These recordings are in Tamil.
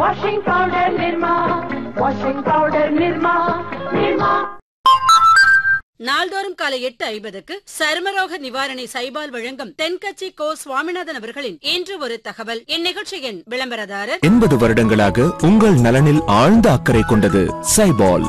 washing powder Nirma, washing powder Nirma, Nirma. நாள்தோறும் காலை எட்டு ஐம்பதுக்கு சருமரோக நிவாரணி சைபால் வழங்கும் தென்கட்சி கோ சுவாமிநாதன் அவர்களின் இன்று ஒரு தகவல் இந்நிகழ்ச்சியின் விளம்பரதாரர் எண்பது வருடங்களாக உங்கள் நலனில் ஆழ்ந்த அக்கறை கொண்டது சைபால்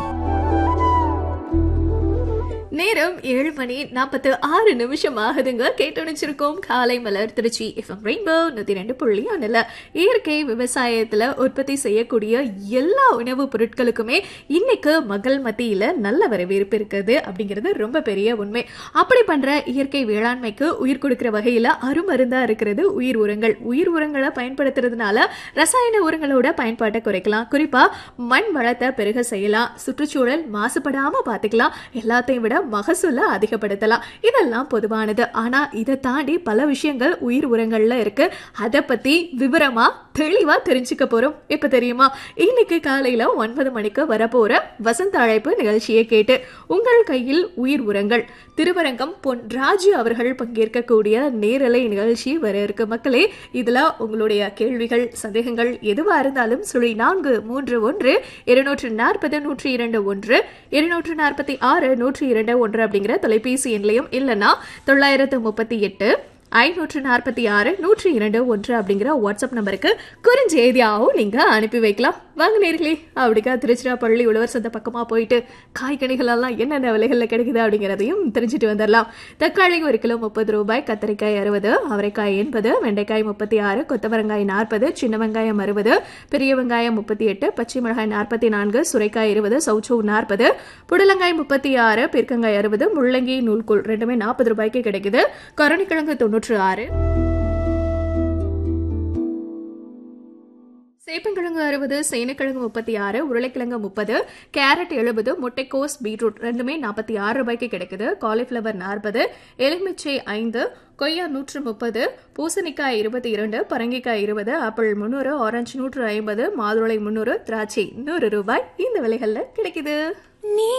நேரம் ஏழு மணி நாற்பத்து ஆறு நிமிஷம் ஆகுதுங்க கேட்டுணிச்சிருக்கோம் காலை மலர் திருச்சி எஃப்எம் ரெயின்போ நூத்தி ரெண்டு புள்ளி ஒண்ணுல இயற்கை விவசாயத்துல உற்பத்தி செய்யக்கூடிய எல்லா உணவுப் பொருட்களுக்குமே இன்னைக்கு மக்கள் மத்தியில நல்ல வரவேற்பு இருக்குது அப்படிங்கிறது ரொம்ப பெரிய உண்மை அப்படி பண்ற இயற்கை வேளாண்மைக்கு உயிர் கொடுக்கிற வகையில அருமருந்தா இருக்கிறது உயிர் உரங்கள் உயிர் உரங்களை பயன்படுத்துறதுனால ரசாயன உரங்களோட பயன்பாட்டை குறைக்கலாம் குறிப்பா மண் வளத்தை பெருக செய்யலாம் சுற்றுச்சூழல் மாசுபடாம பாத்துக்கலாம் எல்லாத்தையும் விட மகசூலை அதிகப்படுத்தலாம் இதெல்லாம் பொதுவானது ஆனா இதை தாண்டி பல விஷயங்கள் உயிர் உரங்கள்ல இருக்கு அதை பத்தி விவரமா தெளிவா தெரிஞ்சுக்க போறோம் இப்ப தெரியுமா இன்னைக்கு காலையில ஒன்பது மணிக்கு வரப்போற வசந்த அழைப்பு நிகழ்ச்சியை கேட்டு உங்கள் கையில் உயிர் உரங்கள் திருவரங்கம் பொன் ராஜு அவர்கள் பங்கேற்கக்கூடிய நேரலை நிகழ்ச்சி வர இருக்கு மக்களே இதுல உங்களுடைய கேள்விகள் சந்தேகங்கள் எதுவா இருந்தாலும் சுழி நான்கு மூன்று ஒன்று இருநூற்று நாற்பது நூற்றி இரண்டு ஒன்று இருநூற்று நாற்பத்தி ஆறு நூற்றி இரண்டு ஒன்று அப்படிங்கிற தொலைபேசி எண்லையும் இல்லைன்னா தொள்ளாயிரத்து முப்பத்தி எட்டு ஐநூற்று நாற்பத்தி ஆறு நூற்றி இரண்டு ஒன்று அப்படிங்கிற வாட்ஸ்அப் நம்பருக்கு குறுஞ்செய்தியாகவும் நீங்க அனுப்பி வைக்கலாம் வாங்க நேர்களே அப்படிக்கா திருச்சிராப்பள்ளி உழவர் சந்தை பக்கமா போயிட்டு காய்கனிகள் எல்லாம் என்னென்ன விலைகள்ல கிடைக்குது அப்படிங்கிறதையும் தெரிஞ்சுட்டு வந்துடலாம் தக்காளி ஒரு கிலோ முப்பது ரூபாய் கத்தரிக்காய் அறுபது அவரைக்காய் எண்பது வெண்டைக்காய் முப்பத்தி ஆறு கொத்தவரங்காய் நாற்பது சின்ன வெங்காயம் அறுபது பெரிய வெங்காயம் முப்பத்தி எட்டு பச்சை மிளகாய் நாற்பத்தி நான்கு சுரைக்காய் இருபது சௌச்சோ நாற்பது புடலங்காய் முப்பத்தி ஆறு பீர்க்கங்காய் அறுபது முள்ளங்கி நூல்கூல் ரெண்டுமே நாற்பது ரூபாய்க்கு கிடைக்குது கருணைக்கிழங்கு தொண்ணூற்று ஆறு சேப்பங்கிழங்கு அறுபது சேனக்கிழங்கு முப்பத்தி ஆறு உருளைக்கிழங்கு முப்பது கேரட் எழுபது முட்டைக்கோஸ் பீட்ரூட் ரெண்டுமே நாற்பத்தி ஆறு ரூபாய்க்கு கிடைக்குது காலிஃப்ளவர் நாற்பது எலுமிச்சை ஐந்து கொய்யா நூற்று முப்பது பூசணிக்காய் இருபத்தி இரண்டு பரங்கிக்காய் இருபது ஆப்பிள் முந்நூறு ஆரஞ்சு நூற்று ஐம்பது மாதுளை முந்நூறு திராட்சை நூறு ரூபாய் இந்த விலைகள்ல கிடைக்குது நீ